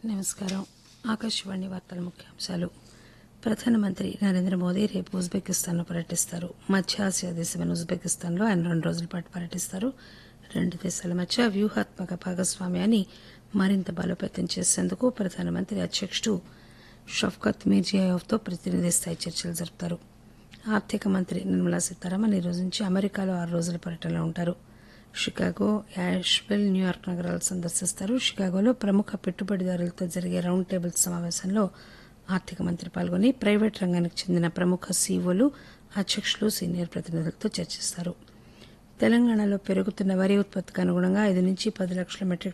నమస్కారం ఆకాశవాణి వార్తల ముఖ్యాంశాలు ప్రధానమంత్రి నరేంద్ర మోదీ రేపు ఉజ్బెకిస్తాన్లో పర్యటిస్తారు మధ్య ఆసియా దేశమైన ఉజ్బెకిస్తాన్లో ఆయన రెండు రోజుల పాటు పర్యటిస్తారు రెండు దేశాల మధ్య వ్యూహాత్మక భాగస్వామ్యాన్ని మరింత బలోపేతం చేసేందుకు ప్రధానమంత్రి అధ్యకుడు షఫ్కత్ మీర్జియాయోవ్తో ప్రతినిధి స్థాయి చర్చలు జరుపుతారు ఆర్థిక మంత్రి నిర్మలా సీతారామన్ ఈ రోజు నుంచి అమెరికాలో ఆరు రోజుల పర్యటనలో ఉంటారు షికాగో యాష్విల్ న్యూయార్క్ నగరాలు సందర్శిస్తారు షికాగోలో ప్రముఖ పెట్టుబడిదారులతో జరిగే రౌండ్ టేబుల్ సమావేశంలో ఆర్థిక మంత్రి పాల్గొని ప్రైవేట్ రంగానికి చెందిన ప్రముఖ సీఈఓలు అధ్యక్షులు సీనియర్ ప్రతినిధులతో చర్చిస్తారు తెలంగాణలో పెరుగుతున్న వరి ఉత్పత్తికి అనుగుణంగా ఐదు నుంచి పది లక్షల మెట్రిక్